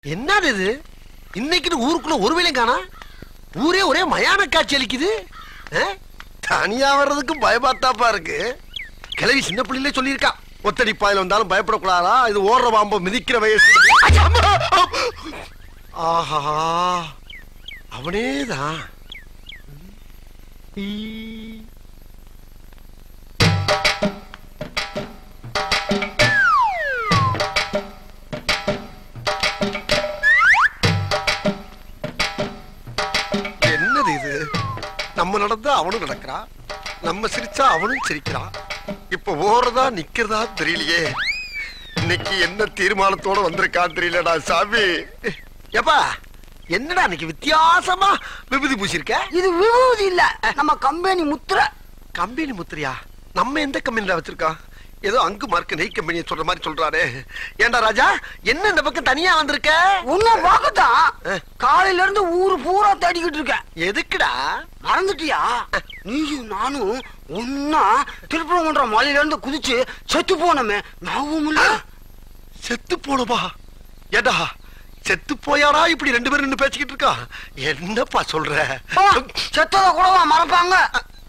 என்னது இது இன்னைக்கு ஊருக்குள்ள ஒரு வேலையும் காணா ஊரே ஒரே மயான காட்சி அளிக்குது ஆ? தனியா வர்றதுக்கு பயமாத்தாப்பா இருக்கு கிளவி சின்ன பிள்ளையிலே சொல்லியிருக்கா ஒத்தடி பாயில வந்தாலும் பயப்படக்கூடாதா இது ஓடுற பாம்பு மிதிக்கிற வயசு அம்மா! ஆஹா அவனேதான் என்னது இது நம்ம நடந்தா அவனும் நடக்கிறான் நம்ம சிரிச்சா அவனும் சிரிக்கிறான் இப்ப ஓடுறதா நிக்கிறதா தெரியலையே இன்னைக்கு என்ன தீர்மானத்தோட வந்திருக்கான்னு தெரியலடா சாமி எப்பா என்னடா இன்னைக்கு வித்தியாசமா விபூதி பூசிருக்க இது விபூதி இல்ல நம்ம கம்பெனி முத்திரை கம்பெனி முத்திரையா நம்ம எந்த கம்பெனில வச்சிருக்கோம் ஏதோ அங்கு மார்க் நெய் கம்பெனியை சொல்ற மாதிரி சொல்றாரு ஏன்டா ராஜா என்ன இந்த பக்கம் தனியா வந்திருக்க உன்னை பார்க்கத்தான் ஆ. காலையில இருந்து ஊரு பூரா தேடிக்கிட்டு இருக்கேன் எதுக்குடா மறந்துட்டியா நீயும் நானும் ஒன்னா திருப்பரங்குன்ற மலையில இருந்து குதிச்சு செத்து போனோமே ஞாபகம் இல்ல செத்து போனவா ஏடா செத்து போயாடா இப்படி ரெண்டு பேரும் நின்னு பேசிக்கிட்டு இருக்கா என்னப்பா சொல்ற ஆ, செத்தத கூடவா மறப்பாங்க